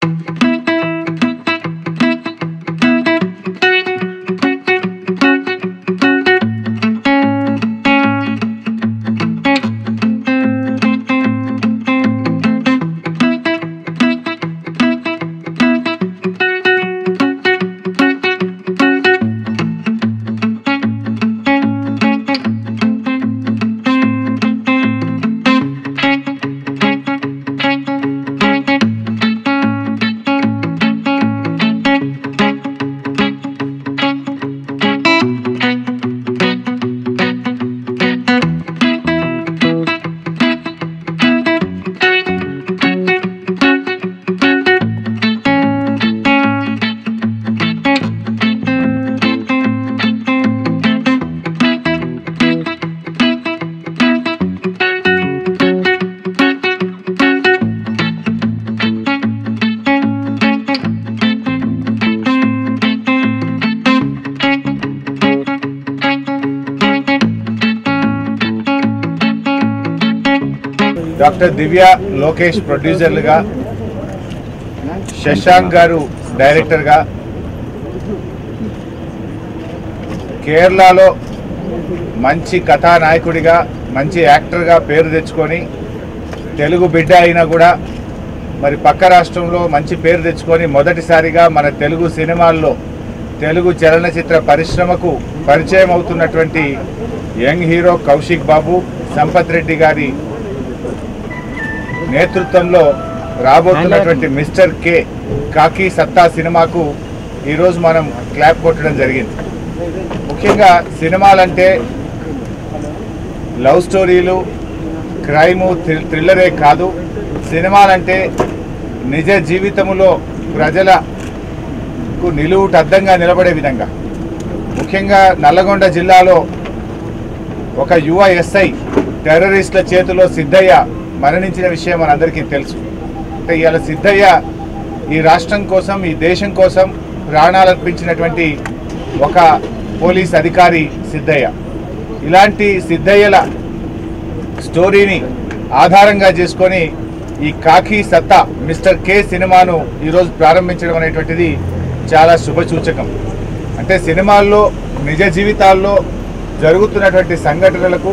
Doctor Divya Lokesh ప్రొడ్యూసర్లుగా శశాంక్ గారు డైరెక్టర్గా కేరళలో మంచి కథానాయకుడిగా మంచి యాక్టర్గా పేరు తెచ్చుకొని తెలుగు బిడ్డ అయినా కూడా మరి పక్క రాష్ట్రంలో మంచి పేరు తెచ్చుకొని మొదటిసారిగా మన తెలుగు సినిమాల్లో తెలుగు చలనచిత్ర పరిశ్రమకు పరిచయం అవుతున్నటువంటి యంగ్ హీరో కౌశిక్ బాబు సంపత్ రెడ్డి గారి నేతృత్వంలో రాబోతున్నటువంటి మిస్టర్ కే కాకి సత్తా సినిమాకు ఈరోజు మనం క్లాప్ కొట్టడం జరిగింది ముఖ్యంగా సినిమాలంటే లవ్ స్టోరీలు క్రైము థ్రిల్- థ్రిల్లరే కాదు సినిమాలంటే నిజ జీవితంలో ప్రజలకు నిలువుటద్దంగా నిలబడే విధంగా ముఖ్యంగా నల్లగొండ జిల్లాలో ఒక యువ ఎస్ఐ టెర్రరిస్టుల చేతిలో సిద్ధయ్య మరణించిన విషయం మనందరికీ తెలుసు అంటే ఇవాళ సిద్ధయ్య ఈ రాష్ట్రం కోసం ఈ దేశం కోసం ప్రాణాలర్పించినటువంటి ఒక పోలీస్ అధికారి సిద్ధయ్య ఇలాంటి సిద్ధయ్యల స్టోరీని ఆధారంగా చేసుకొని ఈ కాకి సత్తా మిస్టర్ కే సినిమాను ఈరోజు ప్రారంభించడం అనేటువంటిది చాలా శుభసూచకం అంటే సినిమాల్లో నిజ జీవితాల్లో జరుగుతున్నటువంటి సంఘటనలకు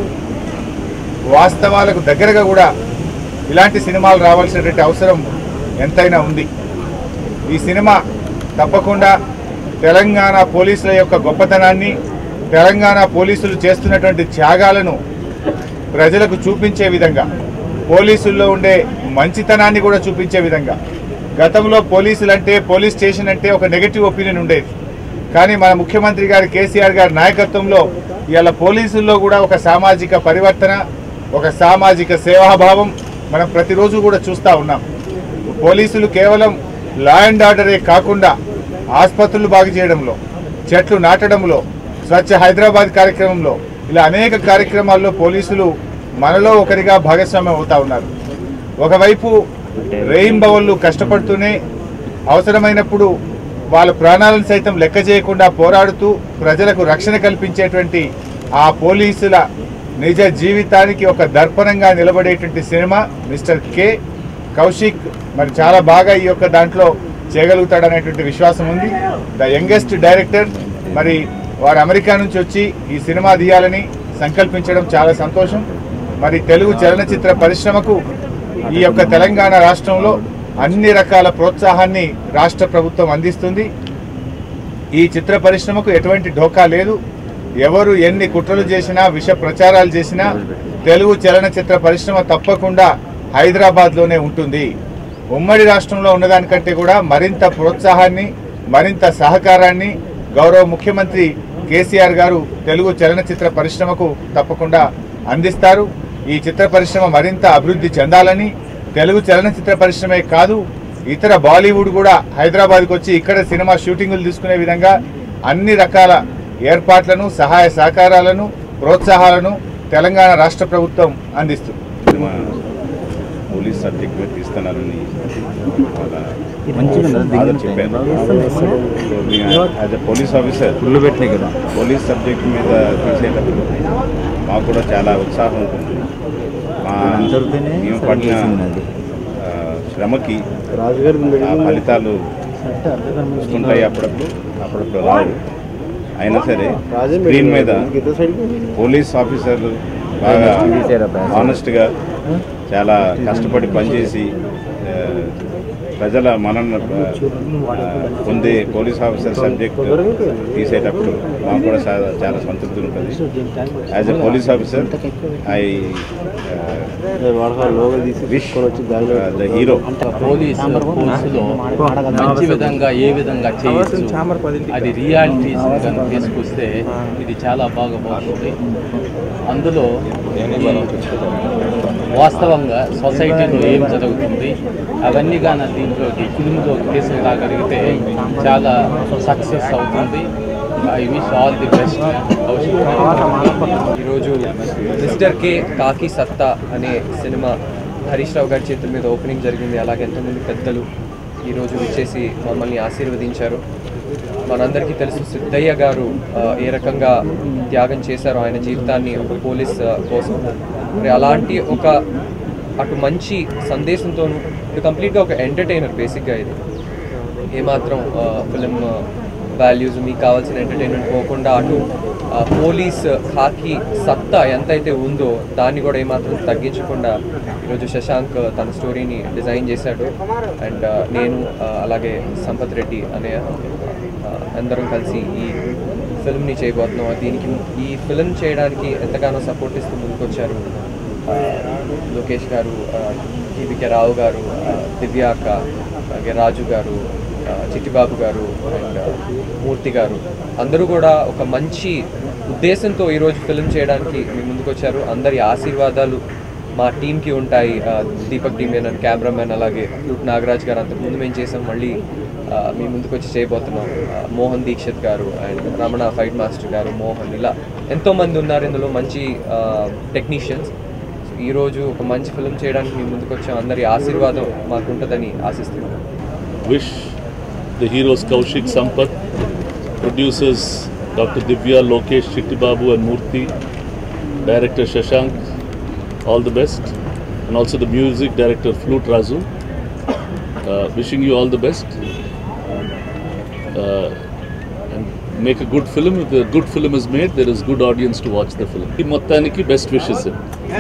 వాస్తవాలకు దగ్గరగా కూడా ఇలాంటి సినిమాలు రావాల్సినటువంటి అవసరం ఎంతైనా ఉంది ఈ సినిమా తప్పకుండా తెలంగాణ పోలీసుల యొక్క గొప్పతనాన్ని తెలంగాణ పోలీసులు చేస్తున్నటువంటి త్యాగాలను ప్రజలకు చూపించే విధంగా పోలీసుల్లో ఉండే మంచితనాన్ని కూడా చూపించే విధంగా గతంలో పోలీసులు అంటే పోలీస్ స్టేషన్ అంటే ఒక నెగటివ్ ఒపీనియన్ ఉండేది కానీ మన ముఖ్యమంత్రి గారి కేసీఆర్ గారి నాయకత్వంలో ఇవాళ పోలీసుల్లో కూడా ఒక సామాజిక పరివర్తన ఒక సామాజిక సేవాభావం మనం ప్రతిరోజు కూడా చూస్తూ ఉన్నాం పోలీసులు కేవలం లా అండ్ ఆర్డరే కాకుండా ఆసుపత్రులు బాగు చేయడంలో చెట్లు నాటడంలో స్వచ్ఛ హైదరాబాద్ కార్యక్రమంలో ఇలా అనేక కార్యక్రమాల్లో పోలీసులు మనలో ఒకరిగా భాగస్వామ్యం అవుతా ఉన్నారు ఒకవైపు రేయింబవళ్ళు కష్టపడుతూనే అవసరమైనప్పుడు వాళ్ళ ప్రాణాలను సైతం లెక్క చేయకుండా పోరాడుతూ ప్రజలకు రక్షణ కల్పించేటువంటి ఆ పోలీసుల నిజ జీవితానికి ఒక దర్పణంగా నిలబడేటువంటి సినిమా మిస్టర్ కే కౌశిక్ మరి చాలా బాగా ఈ యొక్క దాంట్లో చేయగలుగుతాడనేటువంటి విశ్వాసం ఉంది ద యంగెస్ట్ డైరెక్టర్ మరి వారు అమెరికా నుంచి వచ్చి ఈ సినిమా తీయాలని సంకల్పించడం చాలా సంతోషం మరి తెలుగు చలనచిత్ర పరిశ్రమకు ఈ యొక్క తెలంగాణ రాష్ట్రంలో అన్ని రకాల ప్రోత్సాహాన్ని రాష్ట్ర ప్రభుత్వం అందిస్తుంది ఈ చిత్ర పరిశ్రమకు ఎటువంటి ఢోకా లేదు ఎవరు ఎన్ని కుట్రలు చేసినా విష ప్రచారాలు చేసినా తెలుగు చలనచిత్ర పరిశ్రమ తప్పకుండా హైదరాబాద్లోనే ఉంటుంది ఉమ్మడి రాష్ట్రంలో ఉన్నదానికంటే కూడా మరింత ప్రోత్సాహాన్ని మరింత సహకారాన్ని గౌరవ ముఖ్యమంత్రి కేసీఆర్ గారు తెలుగు చలనచిత్ర పరిశ్రమకు తప్పకుండా అందిస్తారు ఈ చిత్ర పరిశ్రమ మరింత అభివృద్ధి చెందాలని తెలుగు చలనచిత్ర పరిశ్రమే కాదు ఇతర బాలీవుడ్ కూడా హైదరాబాద్కి వచ్చి ఇక్కడ సినిమా షూటింగులు తీసుకునే విధంగా అన్ని రకాల ఏర్పాట్లను సహాయ సహకారాలను ప్రోత్సాహాలను తెలంగాణ రాష్ట్ర ప్రభుత్వం అందిస్తుంది సినిమా పోలీస్ సబ్జెక్ట్ మీద తీస్తున్నారని మంచిగా ఉన్నది, ఫాదర్ దిగిన చెప్పాను as a police officer full పెట్టినాయి కదా పోలీస్ సబ్జెక్ట్ మీద తీసేటప్పుడు మాకు కూడా చాలా ఉత్సాహం ఉంటుంది మా అందరితోనే మేము సరి పడిన చేసింది అది. ఆ, శ్రమకి ఆ ఫలితాలు వస్తుంటాయి అప్పుడప్పుడు అప్పుడప్పుడు రావు అయినా సరే స్క్రీన్ మీద పోలీస్ ఆఫీసర్లు బాగా ఆనెస్ట్గా చాలా కష్టపడి పనిచేసి ఆ, ప్రజల మనన్న పొందే పోలీస్ ఆఫీసర్ సబ్జెక్ట్ తీసేటప్పుడు మాకు కూడా చాలా చాలా సంతృప్తి ఉంటుంది as a police officer I wish the hero police ఫోర్స్లో మంచి విధంగా ఏ విధంగా చేయొచ్చు అది రియాలిటీస్ కనుక తీసుకొస్తే ఇది చాలా బాగా బాగుంది అందులో ఈ వాస్తవంగా సొసైటీలో ఏం జరుగుతుంది అవన్నీ కానీ దీంట్లోకి ఫిల్మ్లో తీసుకురాగలిగితే చాలా సక్సెస్ అవుతుంది I wish all the best ఈరోజు మిస్టర్ కే కాకి సత్తా అనే సినిమా హరీష్ రావు గారి చేతుల మీద ఓపెనింగ్ జరిగింది అలాగే ఎంతోమంది పెద్దలు ఈరోజు వచ్చేసి మమ్మల్ని ఆశీర్వదించారు మనందరికీ తెలుసు సిద్ధయ్య గారు ఆ, ఏ రకంగా త్యాగం చేశారో ఆయన జీవితాన్ని ఒక పోలీస్ ఆ, కోసం మరి అలాంటి ఒక అటు మంచి సందేశంతోనూ ఇది కంప్లీట్గా ఒక ఎంటర్టైనర్ బేసిక్గా ఇది ఏమాత్రం ఫిలిం వాల్యూస్ మీకు కావాల్సిన ఎంటర్టైన్మెంట్ పోకుండా అటు ఆ, పోలీస్ ఖాకి సత్తా ఎంతైతే ఉందో దాన్ని కూడా ఏమాత్రం తగ్గించకుండా ఈరోజు శశాంక్ తన స్టోరీని డిజైన్ చేశాడు అండ్ నేను ఆ, అలాగే సంపత్ రెడ్డి అనే ఆ, అందరం కలిసి ఈ ఫిల్మ్ని చేయబోతున్నాం దీనికి ఈ ఫిల్మ్ చేయడానికి ఎంతగానో సపోర్ట్ ఇస్తూ ముందుకొచ్చారు ఆ, లోకేష్ గారు టీవీకే రావు గారు ఆ, దివ్య అక్క అలాగే రాజు గారు ఆ, చిట్టిబాబు గారు అండ్ మూర్తి గారు అందరూ కూడా ఒక మంచి ఉద్దేశంతో ఈరోజు ఫిల్మ్ చేయడానికి మీ ముందుకు వచ్చారు అందరి ఆశీర్వాదాలు మా టీంకి ఉంటాయి ఆ, దీపక్ టీమ్ అండ్ కెమెరామెన్ అలాగే నాగరాజ్ గారు అంతకుముందు మేము చేసాం మళ్ళీ ఆ, మీ ముందుకు వచ్చి చేయబోతున్నాం ఆ, మోహన్ దీక్షిత్ గారు అండ్ రమణ ఫైట్ మాస్టర్ గారు మోహన్ ఇలా ఎంతోమంది ఉన్నారు ఇందులో మంచి టెక్నీషియన్స్ ఈరోజు ఒక మంచి ఫిల్మ్ చేయడానికి మీ ముందుకు వచ్చాం అందరి ఆశీర్వాదం మాకు ఉంటుందని ఆశిస్తున్నాం wish the heroes Kaushik Sampath, producers Dr. Divya, Lokesh, Chittibabu and Murthy, director Shashank, all the best, and also the music director Flute Razu. Uh, wishing you all the best. Uh, and make a good film. If a good film is made, there is good audience to watch the film. ఈ మొత్తానికి best wishes.